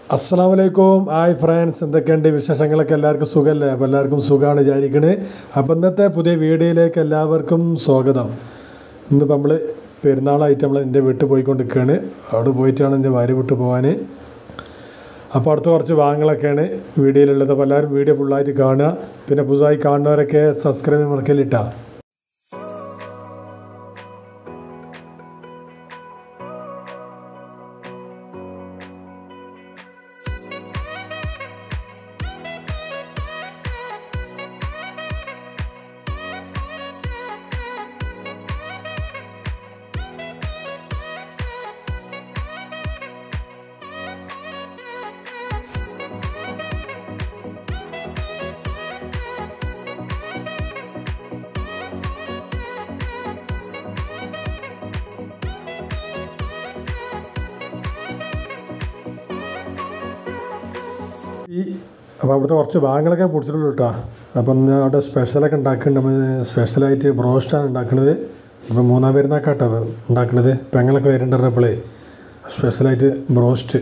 അസ്സാം വലൈക്കും hi friends എന്തൊക്കെയുണ്ട് വിശേഷങ്ങളൊക്കെ എല്ലാവർക്കും സുഖമല്ലേ അപ്പോൾ എല്ലാവർക്കും സുഖമാണ് വിചാരിക്കണേ അപ്പോൾ ഇന്നത്തെ പുതിയ വീഡിയോയിലേക്ക് എല്ലാവർക്കും സ്വാഗതം ഇന്നിപ്പോൾ നമ്മൾ പെരുന്നാളായിട്ട് നമ്മൾ എൻ്റെ വീട്ടിൽ പോയിക്കൊണ്ടിരിക്കുകയാണ് അവിടെ പോയിട്ടാണ് എൻ്റെ ഭാര്യ വിട്ട് പോകാൻ അപ്പോൾ അടുത്ത കുറച്ച് ഭാഗങ്ങളൊക്കെയാണ് വീഡിയോയിലുള്ളത് അപ്പോൾ എല്ലാവരും വീഡിയോ ഫുള്ളായിട്ട് കാണുക പിന്നെ പുതുതായി കാണുന്നവരൊക്കെ സബ്സ്ക്രൈബ് മറക്കലിട്ടാ ഈ അപ്പോൾ അവിടുത്തെ കുറച്ച് ഭാഗങ്ങളൊക്കെ പൊടിച്ചിട്ടുള്ളൂ കേട്ടോ അപ്പം ഇന്ന് അവിടെ സ്പെഷ്യലൊക്കെ ഉണ്ടാക്കുന്നുണ്ട് നമ്മൾ സ്പെഷ്യലായിട്ട് ബ്രോസ്റ്റാണ് ഉണ്ടാക്കുന്നത് അപ്പോൾ മൂന്നാം പെരുന്നാക്കാട്ടോ ഉണ്ടാക്കുന്നത് പെങ്ങളൊക്കെ വരുന്നുണ്ടപ്പോഴേ സ്പെഷ്യലായിട്ട് ബ്രോസ്റ്റ്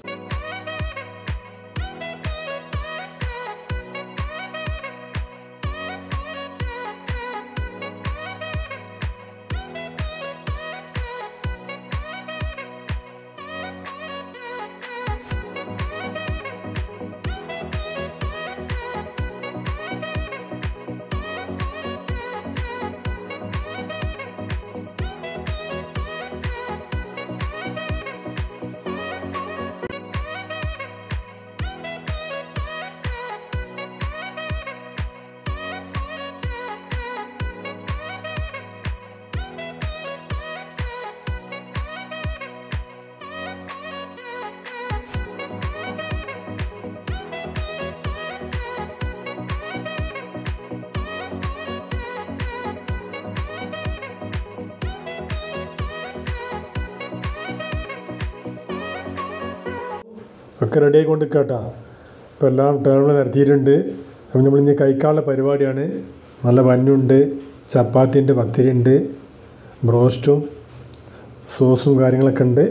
ഒക്കെ റെഡി ആയിക്കൊണ്ട് കേട്ടോ ഇപ്പോൾ എല്ലാം ടേബിൾ നിരത്തിയിട്ടുണ്ട് അപ്പം നമ്മൾ ഇനി കഴിക്കാനുള്ള പരിപാടിയാണ് നല്ല പന്നുണ്ട് ചപ്പാത്തി ഉണ്ട് പത്തിരി ഉണ്ട് ബ്രോസ്റ്റും സോസും കാര്യങ്ങളൊക്കെ ഉണ്ട്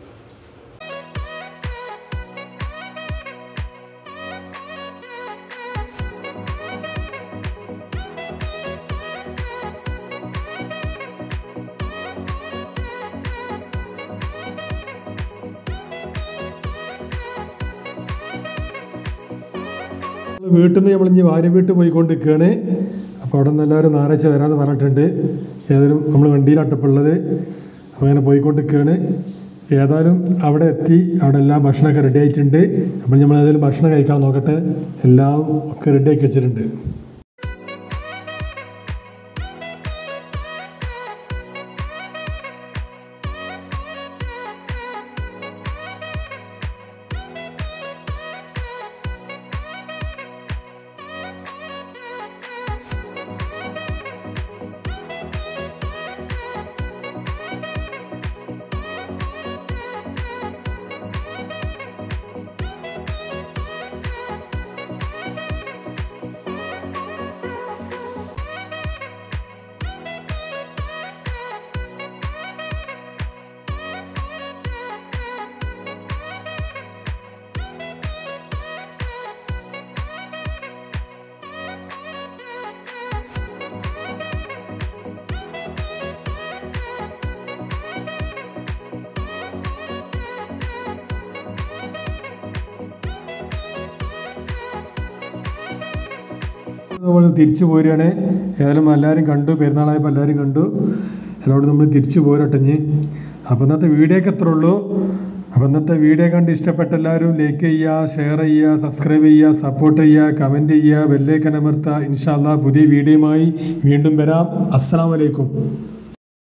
വീട്ടിൽ നിന്ന് നമ്മൾ ഇനി വാര്യ വീട്ടിൽ പോയിക്കൊണ്ടിരിക്കുകയാണ് അപ്പോൾ അവിടെ നിന്ന് എല്ലാവരും ഞായറാഴ്ച വരാമെന്ന് പറഞ്ഞിട്ടുണ്ട് ഏതായാലും നമ്മൾ വണ്ടിയിലാട്ടപ്പുള്ളത് അപ്പോൾ അങ്ങനെ പോയിക്കൊണ്ടിരിക്കുകയാണ് ഏതായാലും അവിടെ എത്തി അവിടെ എല്ലാം ഭക്ഷണമൊക്കെ റെഡി ആയിട്ടുണ്ട് അപ്പോൾ നമ്മൾ ഏതായാലും ഭക്ഷണം കഴിക്കാൻ നോക്കട്ടെ എല്ലാം ഒക്കെ റെഡി ആക്കി വെച്ചിട്ടുണ്ട് നമ്മൾ തിരിച്ചു പോരുകയാണ് ഏതായാലും എല്ലാവരും കണ്ടു പെരുന്നാളായപ്പോൾ എല്ലാവരും കണ്ടു എല്ലാവരും നമ്മൾ തിരിച്ചു പോരട്ടഞ്ഞ് അപ്പോൾ ഇന്നത്തെ വീഡിയോക്ക് എത്ര ഉള്ളൂ അപ്പോൾ ഇന്നത്തെ വീഡിയോ കണ്ട് ഇഷ്ടപ്പെട്ട എല്ലാവരും ലൈക്ക് ചെയ്യുക ഷെയർ ചെയ്യുക സബ്സ്ക്രൈബ് ചെയ്യുക സപ്പോർട്ട് ചെയ്യുക കമൻറ്റ് ചെയ്യുക ബെല്ലേക്കൻ അമർത്തുക ഇൻഷാല്ല പുതിയ വീഡിയോയുമായി വീണ്ടും വരാം അസ്സാം വലൈക്കും